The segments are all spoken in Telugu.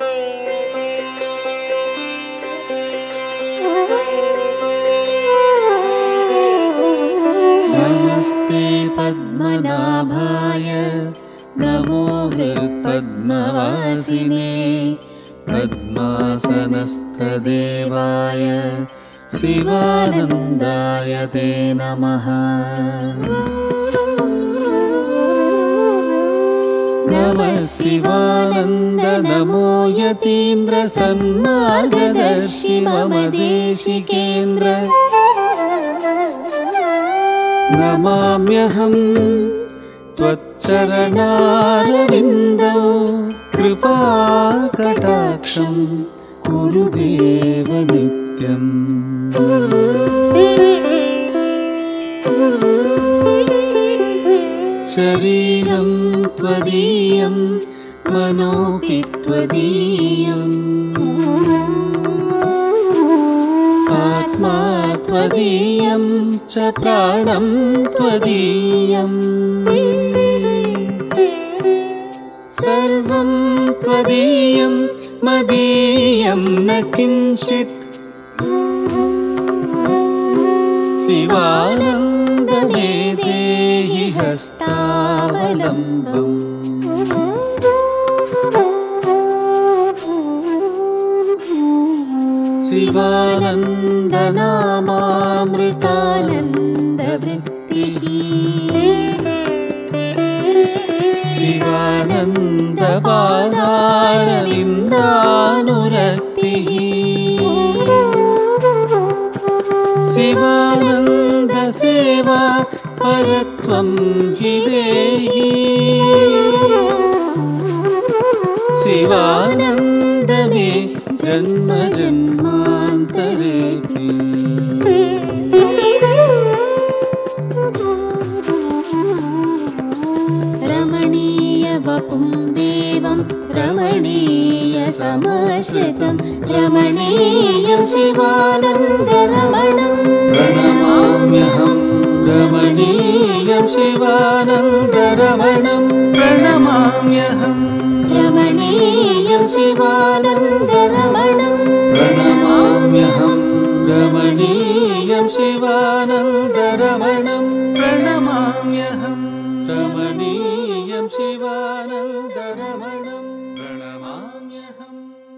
नमस्ते पद्मनाभाय नमो हृत्पद्मवासिने पद्मासनस्थदेवाय शिवानन्दाय ते नमः नमः शिवानन्द नमो यतीन्द्रसन्मार्गदर्शि मम देशिकेन्द्र नमाम्यहं त्वच्चरणारविन्दौ कृपाकटाक्षं कुरु देव नित्यम् शरीरं त्वदीयं मनोऽपि त्वदीयम् आत्मा त्वदीयं च प्राणं त्वदीयम् सर्वं त्वदीयं मदीयं न किञ्चित् शिवानन्दमे देहि हस्तावलम्बम् शिवानन्दनामामृतानन्दवृत्तिः शिवानन्दबाधारविन्दानुरक्तिः शिवानन्दसेवा परत्वं हि देहि शिवानन्दमे जन्म जन्मान्तरेऽपि रमणीयवपुं देवं रमणीयसमाश्रितं रमणीयं शिवानन्दरमणं प्रणमाम्यहं रमणीयं शिवानन्दरमणं प्रणमाम्यहम् रमणीयं शिवानन्दरमणं प्रणमाम्यहं रमणीयं शिवानन्दरमणं प्रणमाम्यहं रमणीयं शिवानन्दरमणं प्रणमाम्यहम्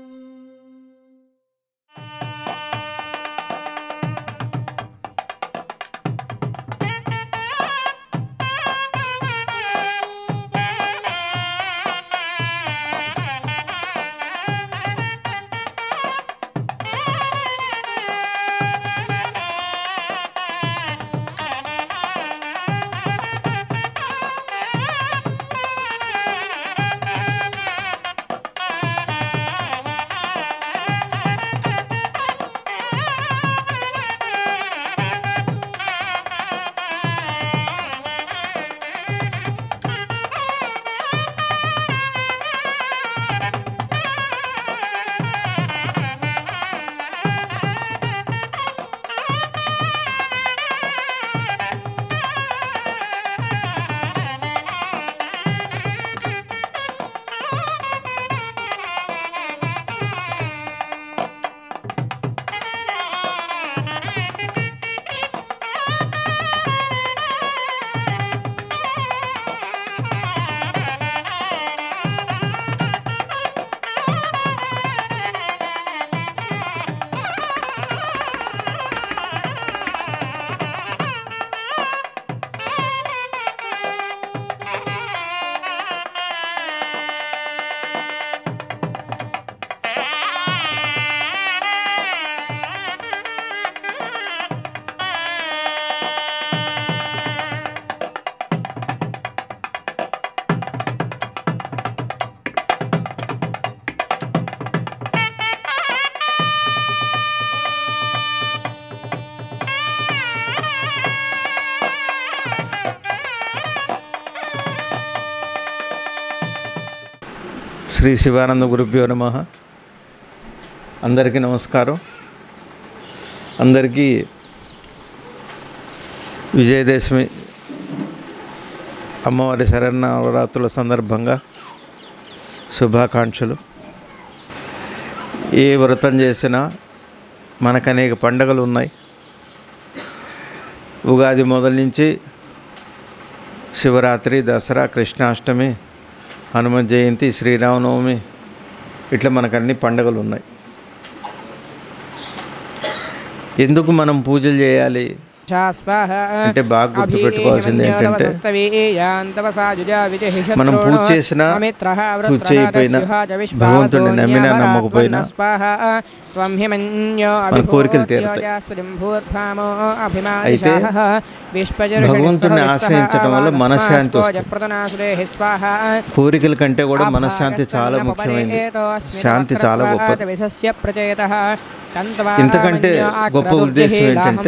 శ్రీ శివానంద గురుభ్యో నమ అందరికీ నమస్కారం అందరికీ విజయదశమి అమ్మవారి శరణవరాత్రుల సందర్భంగా శుభాకాంక్షలు ఏ వ్రతం చేసినా మనకు అనేక పండుగలు ఉన్నాయి ఉగాది మొదలు నుంచి శివరాత్రి దసరా కృష్ణాష్టమి హనుమ జయంతి శ్రీరామనవమి ఇట్లా మనకు అన్ని పండుగలు ఉన్నాయి ఎందుకు మనం పూజలు చేయాలి అంటే బాగా గుర్తుపెట్టుకోవాల్సింది ఏంటంటే మనం పూజ చేసినా పూజ చేయకపోయినా భగవంతుడిని నమ్మినా నమ్మకపోయినా మన కోరికలు తీరుతాయి అయితే భగవంతుడిని ఆశ్రయించడం వల్ల మనశ్శాంతి వస్తుంది కోరికల కంటే కూడా మనశ్శాంతి చాలా ముఖ్యమైనది శాంతి చాలా గొప్పది ఇంతకంటే గొప్ప ఉద్దేశం ఏంటంటే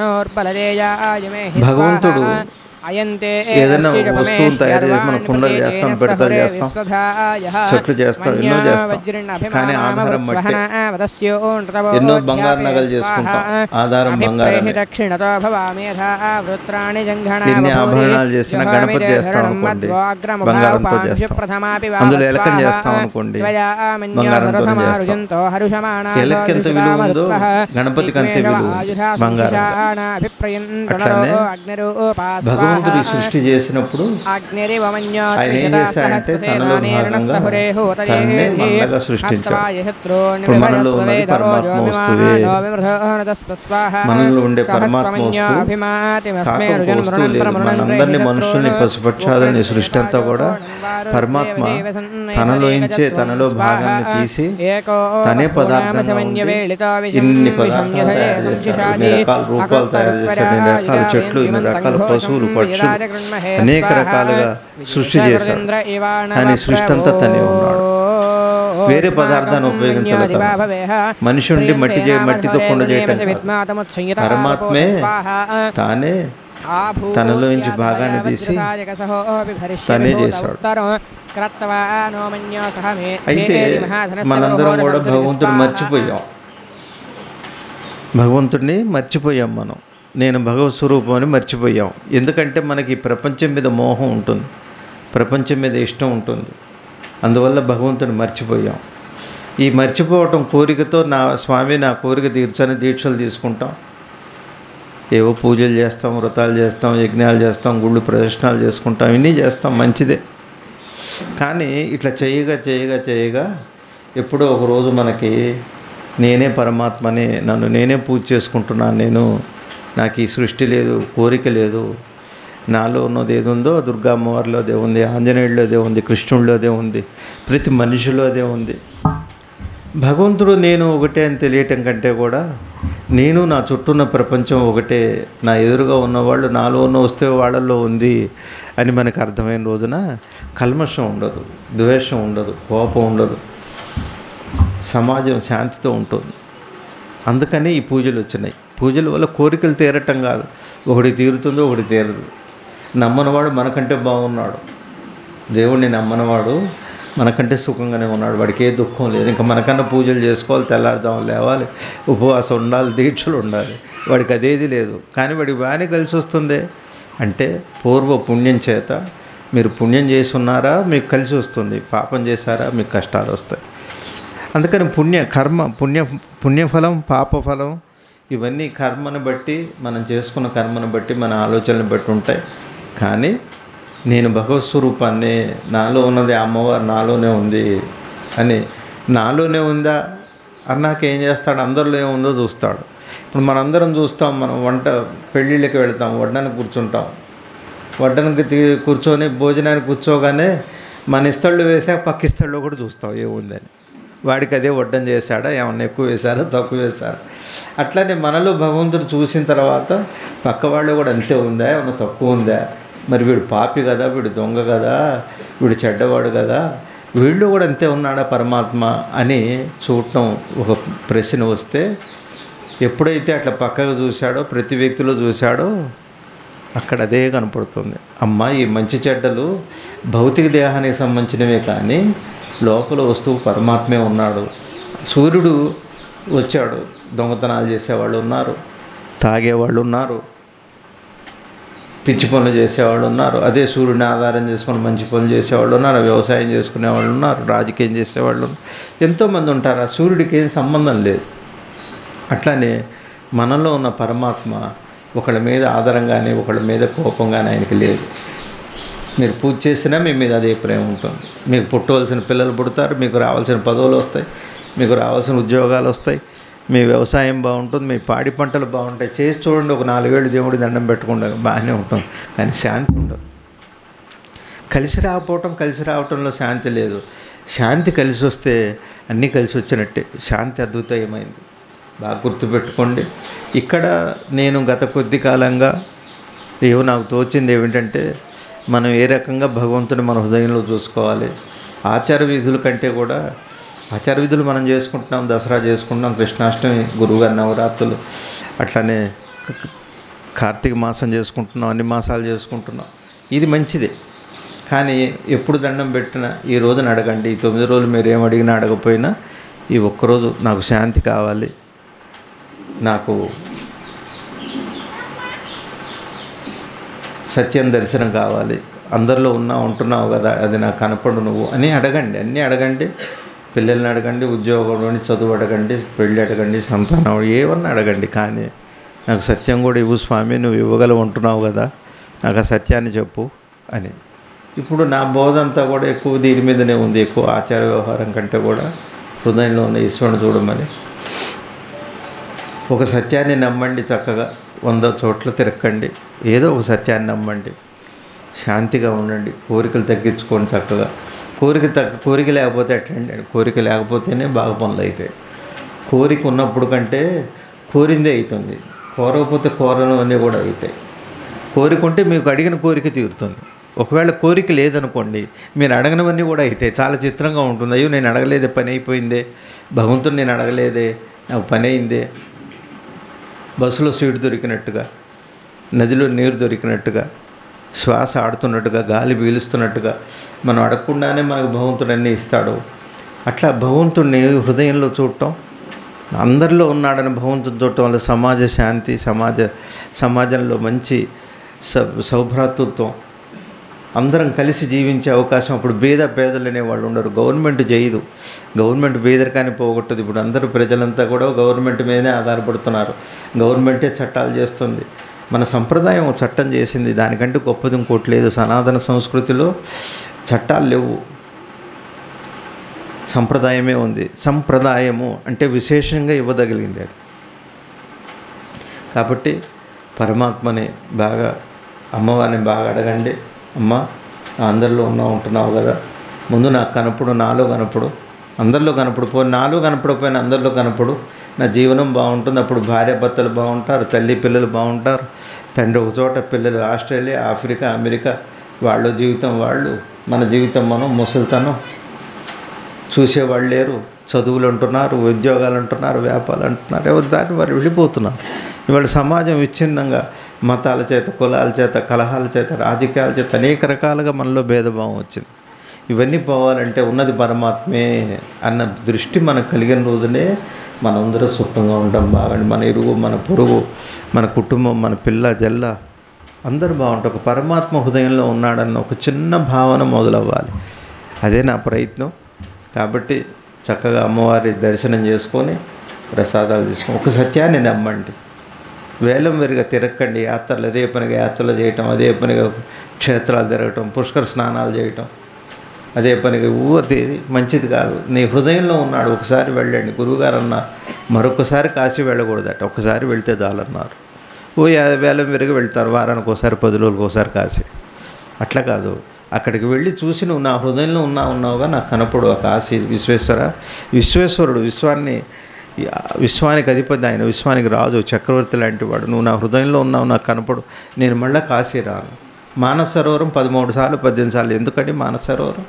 భగవంతుడు ఏదైనా వస్తువులు తయారు చేసి మనం కుండలు చేస్తాం పెడతారు చేస్తాం చెట్లు చేస్తాం ఎన్నో చేస్తాం కానీ ఆధారం బట్టి ఎన్నో బంగారు నగలు చేసుకుంటాం ఆధారం బంగారం ఎన్ని ఆభరణాలు చేసినా గణపతి చేస్తాం అనుకోండి బంగారంతో చేస్తాం అందులో ఎలకం చేస్తాం అనుకోండి బంగారంతో చేస్తాం ఎలక్కి ఎంత విలువ ఉందో గణపతికి అంతే విలువ ఉంది బంగారం అట్లానే భగవంతుడి సృష్టి చేసినప్పుడు ఆయన ఏం చేశాడంటే తనలో భాగంగా తన్నే మనగా సృష్టించాడు ఇప్పుడు మనలో ఉన్నది పరమాత్మ వస్తువే మనలో ఉండే పరమాత్మ వస్తువు కాక ఒక వస్తువు లేదు మనందరినీ మనుషుల్ని పశుపక్షాలని సృష్టి అంతా కూడా పరమాత్మ తనలోంచే తనలో భాగాన్ని తీసి తనే పదార్థంగా ఉండి ఇన్ని పదార్థాలు తయారు చేశాడు ఇన్ని రకాల రూపాలు తయారు చేశాడు ఇన్ని రకాల చెట్లు ఇన్ని రకాల పశువులు పక్షులు అనేక రకాలుగా సృష్టి చేశాడు కానీ సృష్టి అంతా తనే ఉన్నాడు వేరే పదార్థాన్ని ఉపయోగించాలి మనిషి ఉండి మట్టి చే మట్టితో కుండ చేయటం కాదు. పరమాత్మే తానే తనలోంచి భాగాన్ని తీసి తనే చేశాడు అయితే మనందరం కూడా భగవంతుడు మర్చిపోయాం భగవంతుడిని మర్చిపోయాం మనం నేను భగవత్ స్వరూపం అని మర్చిపోయాం ఎందుకంటే మనకి ఈ ప్రపంచం మీద మోహం ఉంటుంది ప్రపంచం మీద ఇష్టం ఉంటుంది అందువల్ల భగవంతుని మర్చిపోయాం ఈ మర్చిపోవటం కోరికతో నా స్వామి నా కోరిక తీర్చని దీక్షలు తీసుకుంటాం ఏవో పూజలు చేస్తాం వ్రతాలు చేస్తాం యజ్ఞాలు చేస్తాం గుళ్ళు ప్రదర్శనాలు చేసుకుంటాం ఇవన్నీ చేస్తాం మంచిదే కానీ ఇట్లా చేయగా చేయగా చేయగా ఎప్పుడో ఒక రోజు మనకి నేనే పరమాత్మని నన్ను నేనే పూజ చేసుకుంటున్నాను నేను నాకు ఈ సృష్టి లేదు కోరిక లేదు నాలో ఉన్నది ఏది ఉందో దుర్గా అమ్మవారిలో అదే ఉంది ఆంజనేయుడిలో అదే ఉంది కృష్ణుడిలో అదే ఉంది ప్రతి మనిషిలో అదే ఉంది భగవంతుడు నేను ఒకటే అని తెలియటం కంటే కూడా నేను నా చుట్టూ ఉన్న ప్రపంచం ఒకటే నా ఎదురుగా ఉన్నవాళ్ళు నాలో ఉన్న వస్తే వాళ్ళల్లో ఉంది అని మనకు అర్థమైన రోజున కల్మషం ఉండదు ద్వేషం ఉండదు కోపం ఉండదు సమాజం శాంతితో ఉంటుంది అందుకని ఈ పూజలు వచ్చినాయి పూజల వల్ల కోరికలు తీరటం కాదు ఒకటి తీరుతుందో ఒకటి తీరదు నమ్మనవాడు మనకంటే బాగున్నాడు దేవుడిని నమ్మనవాడు మనకంటే సుఖంగానే ఉన్నాడు వాడికి ఏ దుఃఖం లేదు ఇంకా మనకన్నా పూజలు చేసుకోవాలి తెల్లారుదాం లేవాలి ఉపవాసం ఉండాలి దీక్షలు ఉండాలి వాడికి అదేది లేదు కానీ వాడికి బాగానే కలిసి వస్తుంది అంటే పూర్వ పుణ్యం చేత మీరు పుణ్యం చేసి ఉన్నారా మీకు కలిసి వస్తుంది పాపం చేశారా మీకు కష్టాలు వస్తాయి అందుకని పుణ్య కర్మ పుణ్య పుణ్యఫలం పాపఫలం ఇవన్నీ కర్మను బట్టి మనం చేసుకున్న కర్మను బట్టి మన ఆలోచనలు బట్టి ఉంటాయి కానీ నేను భగవత్ స్వరూపాన్ని నాలో ఉన్నది ఆ అమ్మవారు నాలోనే ఉంది అని నాలోనే ఉందా అన్నాక ఏం చేస్తాడు అందరిలో ఏముందో చూస్తాడు ఇప్పుడు మనందరం చూస్తాం మనం వంట పెళ్ళిళ్ళకి వెళ్తాం వడ్డానికి కూర్చుంటాం వడ్డానికి తీ- కూర్చొని భోజనానికి కూర్చోగానే మన ఇస్తళ్ళు వేసాక పక్క ఇస్తళ్ళు కూడా చూస్తాం ఏముందని వాడికి అదే వడ్డం చేశాడా ఏమన్నా ఎక్కువ వేశారా తక్కువ వేశారా అట్లానే మనలో భగవంతుడు చూసిన తర్వాత పక్క వాళ్ళు కూడా అంతే ఉందా ఏమన్నా తక్కువ ఉందా మరి వీడు పాపి కదా వీడు దొంగ కదా వీడు చెడ్డవాడు కదా వీళ్ళు కూడా అంతే ఉన్నాడా పరమాత్మ అని చూడటం ఒక ప్రశ్న వస్తే ఎప్పుడైతే అట్లా పక్కకు చూశాడో ప్రతి వ్యక్తిలో చూశాడో అక్కడ అదే కనపడుతుంది అమ్మ ఈ మంచి చెడ్డలు భౌతిక దేహానికి సంబంధించినవే కానీ లోపల వస్తువు పరమాత్మే ఉన్నాడు సూర్యుడు వచ్చాడు దొంగతనాలు చేసేవాళ్ళు ఉన్నారు తాగేవాళ్ళు ఉన్నారు పిచ్చి పనులు చేసేవాళ్ళు ఉన్నారు అదే సూర్యుని ఆధారం చేసుకొని మంచి పనులు చేసేవాళ్ళు ఉన్నారు వ్యవసాయం చేసుకునే వాళ్ళు ఉన్నారు రాజకీయం చేసేవాళ్ళు ఉన్నారు ఎంతోమంది ఉంటారు ఆ సూర్యుడికి ఏం సంబంధం లేదు అట్లానే మనలో ఉన్న పరమాత్మ ఒకళ్ళ మీద ఆధారం కానీ ఒకళ్ళ మీద కోపం కానీ ఆయనకి లేదు మీరు పూజ చేసినా మీ మీద అదే ప్రేమ ఉంటుంది మీకు పుట్టవలసిన పిల్లలు పుడతారు మీకు రావాల్సిన పదవులు వస్తాయి మీకు రావాల్సిన ఉద్యోగాలు వస్తాయి మీ వ్యవసాయం బాగుంటుంది మీ పాడి పంటలు బాగుంటాయి చేసి చూడండి ఒక నాలుగేళ్ళు దేవుడి దండం పెట్టుకుంటే బాగానే ఉంటుంది కానీ శాంతి ఉండదు కలిసి రాకపోవటం కలిసి రావటంలో శాంతి లేదు శాంతి కలిసి వస్తే అన్నీ కలిసి వచ్చినట్టే శాంతి అద్భుతమైంది బాగా గుర్తుపెట్టుకోండి ఇక్కడ నేను గత కొద్ది కాలంగా ఏవో నాకు తోచింది ఏమిటంటే మనం ఏ రకంగా భగవంతుని మన హృదయంలో చూసుకోవాలి ఆచార విధుల కంటే కూడా ఆచార విధులు మనం చేసుకుంటున్నాం దసరా చేసుకుంటున్నాం కృష్ణాష్టమి గురువుగారి నవరాత్రులు అట్లానే కార్తీక మాసం చేసుకుంటున్నాం అన్ని మాసాలు చేసుకుంటున్నాం ఇది మంచిదే కానీ ఎప్పుడు దండం పెట్టినా ఈ రోజున అడగండి ఈ తొమ్మిది రోజులు మీరు ఏం అడిగినా అడగపోయినా ఈ ఒక్కరోజు నాకు శాంతి కావాలి నాకు సత్యం దర్శనం కావాలి అందరిలో ఉన్నా ఉంటున్నావు కదా అది నాకు కనపడు నువ్వు అని అడగండి అన్నీ అడగండి పిల్లల్ని అడగండి ఉద్యోగంలోని చదువు అడగండి పెళ్ళి అడగండి సంతానం ఏమన్నా అడగండి కానీ నాకు సత్యం కూడా ఇవ్వు స్వామి నువ్వు ఇవ్వగలవు ఉంటున్నావు కదా నాకు ఆ సత్యాన్ని చెప్పు అని ఇప్పుడు నా బోధ అంతా కూడా ఎక్కువ దీని మీదనే ఉంది ఎక్కువ ఆచార వ్యవహారం కంటే కూడా హృదయంలో ఉన్న ఈశ్వరుని చూడమని ఒక సత్యాన్ని నమ్మండి చక్కగా వంద చోట్ల తిరక్కండి ఏదో ఒక సత్యాన్ని నమ్మండి శాంతిగా ఉండండి కోరికలు తగ్గించుకోండి చక్కగా కోరిక తగ్గ కోరిక లేకపోతే ఎట్లండి కోరిక లేకపోతేనే బాగా పనులు అవుతాయి కోరిక ఉన్నప్పుడు కంటే కోరిందే అవుతుంది కోరకపోతే కోరను అన్నీ కూడా అవుతాయి కోరిక ఉంటే మీకు అడిగిన కోరిక తీరుతుంది ఒకవేళ కోరిక లేదనుకోండి మీరు అడగనివన్నీ కూడా అవుతాయి చాలా చిత్రంగా ఉంటుంది అయ్యో నేను అడగలేదే పని అయిపోయిందే భగవంతుడు నేను అడగలేదే నాకు పని అయిందే బస్సులో సీటు దొరికినట్టుగా నదిలో నీరు దొరికినట్టుగా శ్వాస ఆడుతున్నట్టుగా గాలి పీలుస్తున్నట్టుగా మనం అడగకుండానే మనకు భగవంతుడు అన్నీ ఇస్తాడు అట్లా భగవంతుడిని హృదయంలో చూడటం అందరిలో ఉన్నాడని భగవంతుని చూడటం వల్ల సమాజ శాంతి సమాజ సమాజంలో మంచి స సౌభ్రాతృత్వం అందరం కలిసి జీవించే అవకాశం అప్పుడు భేద పేదలు అనేవాళ్ళు ఉండరు గవర్నమెంట్ చేయదు గవర్నమెంట్ బేదరికాన్ని పోగొట్టదు ఇప్పుడు అందరూ ప్రజలంతా కూడా గవర్నమెంట్ మీదనే ఆధారపడుతున్నారు గవర్నమెంటే చట్టాలు చేస్తుంది మన సంప్రదాయం ఓ చట్టం చేసింది దానికంటే గొప్పది ఇంకోటి లేదు సనాతన సంస్కృతిలో చట్టాలు లేవు సంప్రదాయమే ఉంది సంప్రదాయము అంటే విశేషంగా ఇవ్వదగిలింది అది కాబట్టి పరమాత్మని బాగా అమ్మవారిని బాగా అడగండి అమ్మ అందరిలో ఉన్నా ఉంటున్నావు కదా ముందు నాకు కనపడు నాలో కనపడు అందరిలో కనపడు పోయి నాలో కనపడకపోయినా అందరిలో కనపడు నా జీవనం బాగుంటుంది అప్పుడు భార్య భర్తలు బాగుంటారు తల్లి పిల్లలు బాగుంటారు తండ్రి ఒక చోట పిల్లలు ఆస్ట్రేలియా ఆఫ్రికా అమెరికా వాళ్ళ జీవితం వాళ్ళు మన జీవితం మనం ముసలితనం చూసేవాళ్ళు లేరు చదువులు అంటున్నారు ఉద్యోగాలు అంటున్నారు వ్యాపారాలు అంటున్నారు ఎవరు దాన్ని వారు వెళ్ళిపోతున్నారు ఇవాళ సమాజం విచ్ఛిన్నంగా మతాల చేత కులాల చేత కలహాల చేత రాజకీయాల చేత అనేక రకాలుగా మనలో భేదభావం వచ్చింది ఇవన్నీ పోవాలంటే ఉన్నది పరమాత్మే అన్న దృష్టి మనకు కలిగిన రోజునే మనందరూ సుఖంగా ఉంటాం బాగండి మన ఇరుగు మన పొరుగు మన కుటుంబం మన పిల్ల జల్ల అందరూ బాగుంటారు ఒక పరమాత్మ హృదయంలో ఉన్నాడన్న ఒక చిన్న భావన మొదలవ్వాలి అదే నా ప్రయత్నం కాబట్టి చక్కగా అమ్మవారి దర్శనం చేసుకొని ప్రసాదాలు తీసుకొని ఒక సత్యాన్ని నమ్మండి వేలం వెరిగా తిరగకండి యాత్రలు అదే పనిగా యాత్రలు చేయటం అదే పనిగా క్షేత్రాలు తిరగటం పుష్కర స్నానాలు చేయటం అదే పనిగా ఊది మంచిది కాదు నీ హృదయంలో ఉన్నాడు ఒకసారి వెళ్ళండి గురువుగారు అన్నారు మరొకసారి కాశీ వెళ్ళకూడదట ఒకసారి వెళ్తే చాలన్నారు ఓ యా- వేలం వెరిగి వెళ్తారు వారానికి ఒకసారి పది రోజులకు ఒకసారి కాశీ అట్లా కాదు అక్కడికి వెళ్ళి చూసి నువ్వు నా హృదయంలో ఉన్నా ఉన్నావుగా నాకు కనపడు ఆ కాశీ విశ్వేశ్వర విశ్వేశ్వరుడు విశ్వాన్ని విశ్వానికి అధిపతి ఆయన విశ్వానికి రాజు చక్రవర్తి లాంటి వాడు నువ్వు నా హృదయంలో ఉన్నావు నాకు కనపడు నేను మళ్ళీ కాశీ రాను మానస సరోవరం పదమూడు సార్లు పద్దెనిమిది సార్లు ఎందుకండి మానస సరోవరం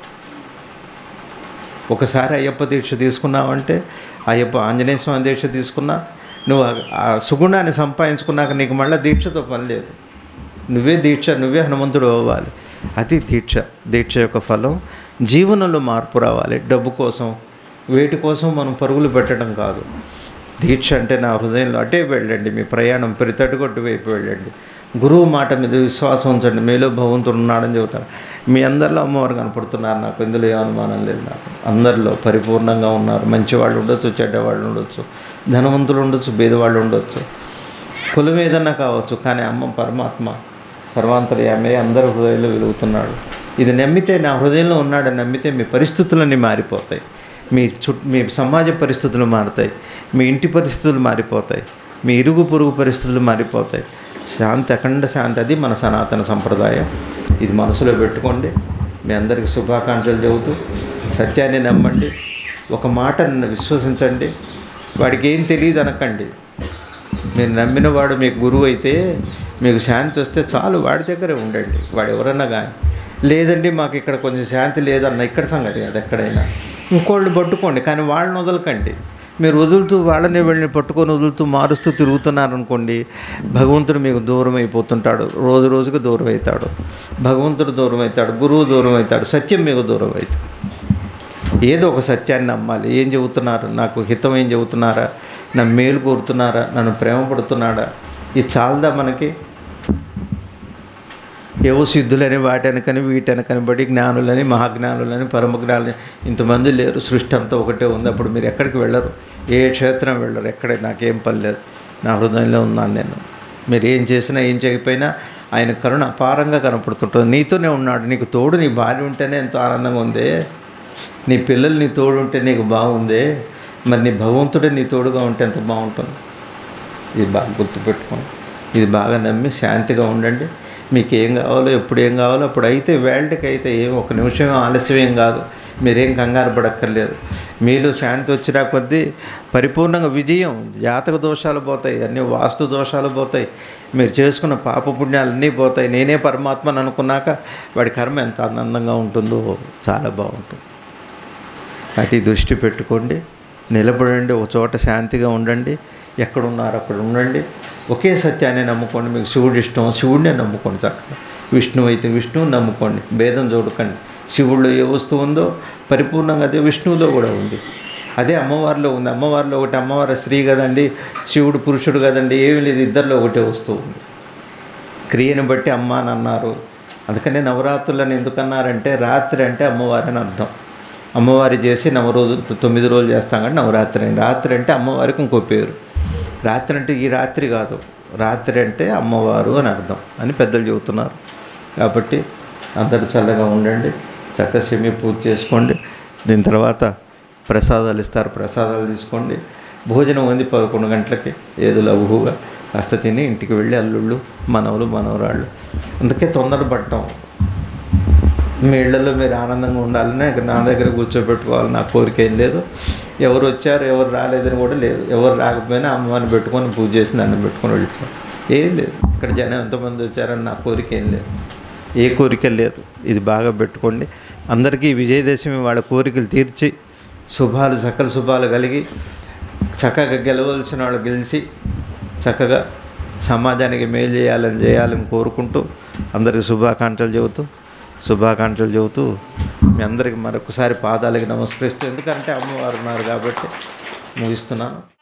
ఒకసారి అయ్యప్ప దీక్ష తీసుకున్నావంటే అయ్యప్ప ఆంజనేయ స్వామి దీక్ష తీసుకున్నా నువ్వు ఆ- ఆ సుగుణాన్ని సంపాదించుకున్నాక నీకు మళ్ళీ దీక్షతో పని లేదు నువ్వే దీక్ష నువ్వే హనుమంతుడు అవ్వాలి అది దీక్ష దీక్ష యొక్క ఫలం జీవనంలో మార్పు రావాలి డబ్బు కోసం వేటి కోసం మనం పరుగులు పెట్టడం కాదు దీక్ష అంటే నా హృదయంలో అటే వెళ్ళండి మీ ప్రయాణం ప్రతి అడుగొట్టు వైపు వెళ్ళండి గురువు మాట మీద విశ్వాసం ఉంచండి మీలో భగవంతుడు ఉన్నాడని చెబుతారు మీ అందరిలో అమ్మవారు కనపడుతున్నారు నాకు ఇందులో ఏ అనుమానం లేదు నాకు అందరిలో పరిపూర్ణంగా ఉన్నారు మంచివాళ్ళు ఉండొచ్చు చెడ్డవాళ్ళు ఉండొచ్చు ధనవంతులు ఉండొచ్చు పేదవాళ్ళు ఉండొచ్చు కులం ఏదన్నా కావచ్చు కానీ అమ్మ పరమాత్మ సర్వాంతర్యామే అందరి హృదయంలో వెలుగుతున్నాడు ఇది నమ్మితే నా హృదయంలో ఉన్నాడని నమ్మితే మీ పరిస్థితులన్నీ మారిపోతాయి మీ చుట్ మీ సమాజ పరిస్థితులు మారుతాయి మీ ఇంటి పరిస్థితులు మారిపోతాయి మీ ఇరుగు పొరుగు పరిస్థితులు మారిపోతాయి శాంతి అఖండ శాంతి అది మన సనాతన సంప్రదాయం ఇది మనసులో పెట్టుకోండి మీ అందరికీ శుభాకాంక్షలు చెబుతూ సత్యాన్ని నమ్మండి ఒక మాట విశ్వసించండి వాడికి ఏం తెలియదు అనకండి మీరు నమ్మిన వాడు మీకు గురువు అయితే మీకు శాంతి వస్తే చాలు వాడి దగ్గరే ఉండండి వాడు ఎవరన్నా కానీ లేదండి మాకు ఇక్కడ కొంచెం శాంతి లేదన్న ఇక్కడ సంగతి అది ఎక్కడైనా ఇంకోళ్ళు పట్టుకోండి కానీ వాళ్ళని వదలకండి మీరు వదులుతూ వాళ్ళని వెళ్ళి పట్టుకొని వదులుతూ మారుస్తూ తిరుగుతున్నారనుకోండి భగవంతుడు మీకు దూరం అయిపోతుంటాడు రోజు రోజుకు దూరం అవుతాడు భగవంతుడు దూరం అవుతాడు గురువు దూరం అవుతాడు సత్యం మీకు దూరం అవుతాడు ఏదో ఒక సత్యాన్ని నమ్మాలి ఏం చెబుతున్నారు నాకు హితం ఏం చెబుతున్నారా నా మేలు కోరుతున్నారా నన్ను ప్రేమ పడుతున్నాడా ఇది చాలదా మనకి ఏవో సిద్ధులని వాటనకని వీటనకని బట్టి జ్ఞానులని మహాజ్ఞానులని పరమజ్ఞానులని ఇంతమంది లేరు సృష్టి అంతా ఒకటే ఉంది అప్పుడు మీరు ఎక్కడికి వెళ్ళరు ఏ క్షేత్రం వెళ్ళరు ఎక్కడ నాకేం పని లేదు నా హృదయంలో ఉన్నాను నేను మీరు ఏం చేసినా ఏం చేయకపోయినా ఆయన కరుణ అపారంగా కనపడుతుంటుంది నీతోనే ఉన్నాడు నీకు తోడు నీ భార్య ఉంటేనే ఎంతో ఆనందంగా ఉందే నీ పిల్లలు నీ తోడు ఉంటే నీకు బాగుందే మరి నీ భగవంతుడే నీ తోడుగా ఉంటే ఎంత బాగుంటుంది ఇది బాగా గుర్తుపెట్టుకోండి ఇది బాగా నమ్మి శాంతిగా ఉండండి మీకు ఏం కావాలో ఎప్పుడు ఏం కావాలో అప్పుడు అయితే వేళ్ళకి అయితే ఏం ఒక నిమిషం ఆలస్యం ఏం కాదు మీరేం కంగారు పడక్కర్లేదు మీలో శాంతి వచ్చినా కొద్దీ పరిపూర్ణంగా విజయం జాతక దోషాలు పోతాయి అన్ని వాస్తు దోషాలు పోతాయి మీరు చేసుకున్న పాప పుణ్యాలు అన్నీ పోతాయి నేనే పరమాత్మని అనుకున్నాక వాడి కర్మ ఎంత ఆనందంగా ఉంటుందో చాలా బాగుంటుంది అతి దృష్టి పెట్టుకోండి నిలబడండి ఒక చోట శాంతిగా ఉండండి ఎక్కడున్నారు అక్కడ ఉండండి ఒకే సత్యాన్ని నమ్ముకోండి మీకు శివుడు ఇష్టం శివుడినే నమ్ముకోండి చక్కగా విష్ణువు అయితే విష్ణువు నమ్ముకోండి భేదం చూడకండి శివుడిలో ఏ వస్తువు ఉందో పరిపూర్ణంగా అదే విష్ణువులో కూడా ఉంది అదే అమ్మవారిలో ఉంది అమ్మవారిలో ఒకటి అమ్మవారి స్త్రీ కదండి శివుడు పురుషుడు కదండి ఏమీ లేదు ఇద్దరిలో ఒకటే వస్తువు ఉంది క్రియను బట్టి అమ్మ అని అన్నారు అందుకనే నవరాత్రులను ఎందుకన్నారంటే రాత్రి అంటే అమ్మవారి అని అర్థం అమ్మవారి చేసి నవ రోజులు తొమ్మిది రోజులు చేస్తాం కానీ నవరాత్రి అని రాత్రి అంటే అమ్మవారికి ఇంకో పేరు రాత్రి అంటే ఈ రాత్రి కాదు రాత్రి అంటే అమ్మవారు అని అర్థం అని పెద్దలు చెబుతున్నారు కాబట్టి అందరూ చల్లగా ఉండండి చక్కగా సెమి పూజ చేసుకోండి దీని తర్వాత ప్రసాదాలు ఇస్తారు ప్రసాదాలు తీసుకోండి భోజనం ఉంది పదకొండు గంటలకి ఏదో లఘువుగా కాస్త తిని ఇంటికి వెళ్ళి అల్లుళ్ళు మనవలు మనవరాళ్ళు అందుకే తొందరపడటం మీ ఇళ్లలో మీరు ఆనందంగా ఉండాలని నా దగ్గర కూర్చోబెట్టుకోవాలి నా కోరిక ఏం లేదు ఎవరు వచ్చారు ఎవరు రాలేదని కూడా లేదు ఎవరు రాకపోయినా అమ్మవారిని పెట్టుకొని పూజ చేసి దండం పెట్టుకొని వెళ్ళిపోవాలి ఏం లేదు ఇక్కడ జనం ఎంతమంది వచ్చారని నా కోరిక ఏం లేదు ఏ కోరిక లేదు ఇది బాగా పెట్టుకోండి అందరికీ విజయదశమి వాళ్ళ కోరికలు తీర్చి శుభాలు సకల శుభాలు కలిగి చక్కగా గెలవలసిన వాళ్ళు గెలిచి చక్కగా సమాజానికి మేలు చేయాలని చేయాలని కోరుకుంటూ అందరికి శుభాకాంక్షలు చెబుతూ శుభాకాంక్షలు చెబుతూ మీ అందరికి మరొకసారి పాదాలకి నమస్కరిస్తూ ఎందుకంటే అమ్మవారు ఉన్నారు కాబట్టి ముగిస్తున్నాను